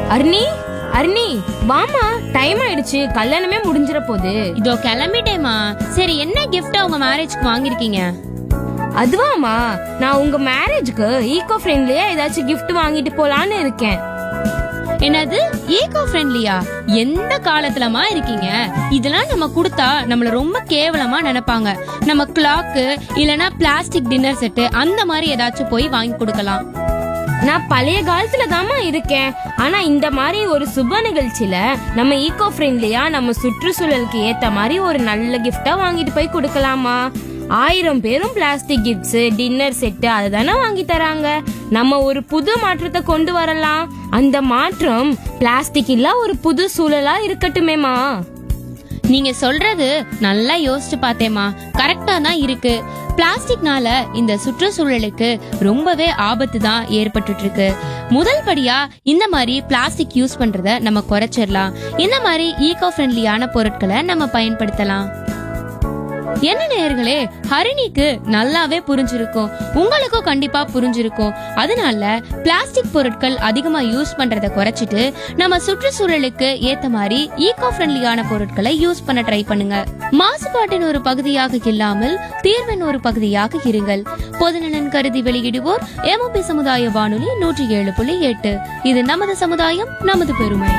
அருணி அருணி வாமா டைம் ஆயிடுச்சு கல்யாணமே முடிஞ்சிட போகுது இதோ கிளம்பிட்டேமா சரி என்ன gift உங்க மேரேஜ்க்கு வாங்கிருக்கீங்க அதுவாமா நான் உங்க மேரேஜ்க்கு ஈகோ ஃப்ரெண்ட்லியா ஏதாச்சும் gift வாங்கிட்டு போலான்னு இருக்கேன் என்னது ஈகோ ஃப்ரெண்ட்லியா எந்த காலத்துலமா இருக்கீங்க இதெல்லாம் நம்ம கொடுத்தா நம்மள ரொம்ப கேவலமா நினைப்பாங்க நம்ம கிளாக்கு இல்லனா பிளாஸ்டிக் டின்னர் செட்டு அந்த மாதிரி ஏதாச்சும் போய் வாங்கி கொடுக்கலாம் நான் பழைய காலத்துல தாமா இருக்கேன் ஆனா இந்த மாதிரி ஒரு சுப நிகழ்ச்சியில நம்ம ஈகோ ஃப்ரெண்ட்லியா நம்ம சுற்றுச்சூழலுக்கு ஏத்த மாதிரி ஒரு நல்ல கிஃப்டா வாங்கிட்டு போய் கொடுக்கலாமா ஆயிரம் பேரும் பிளாஸ்டிக் கிஃப்ட்ஸ் டின்னர் செட்டு அதுதானே வாங்கி தராங்க நம்ம ஒரு புது மாற்றத்தை கொண்டு வரலாம் அந்த மாற்றம் பிளாஸ்டிக் இல்ல ஒரு புது சூழலா இருக்கட்டுமேமா நீங்க சொல்றது நல்லா யோசிச்சு பார்த்தேமா கரெக்டா தான் இருக்கு பிளாஸ்டிக்னால இந்த சுற்றுச்சூழலுக்கு ரொம்பவே ஆபத்து தான் ஏற்பட்டுட்டு இருக்கு முதல் படியா இந்த மாதிரி பிளாஸ்டிக் யூஸ் பண்றத நம்ம குறைச்சிடலாம் இந்த மாதிரி ஈகோ ஃப்ரெண்ட்லியான பொருட்களை நம்ம பயன்படுத்தலாம் என்ன நேயர்களே ஹரிணிக்கு நல்லாவே புரிஞ்சிருக்கும் உங்களுக்கும் கண்டிப்பா புரிஞ்சிருக்கும் அதனால பிளாஸ்டிக் பொருட்கள் அதிகமா யூஸ் பண்றத குறைச்சிட்டு நம்ம சுற்றுச்சூழலுக்கு ஏத்த மாதிரி ஈகோ ஃப்ரெண்ட்லியான பொருட்களை யூஸ் பண்ண ட்ரை பண்ணுங்க மாசுபாட்டின் ஒரு பகுதியாக இல்லாமல் தீர்வின் ஒரு பகுதியாக இருங்கள் பொதுநலன் கருதி வெளியிடுவோர் எம்ஓபி சமுதாய வானொலி நூற்றி ஏழு புள்ளி எட்டு இது நமது சமுதாயம் நமது பெருமை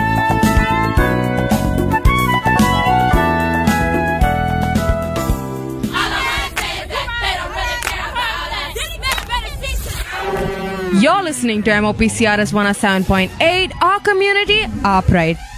You're listening to MOPCRS 107.8, our community, our pride.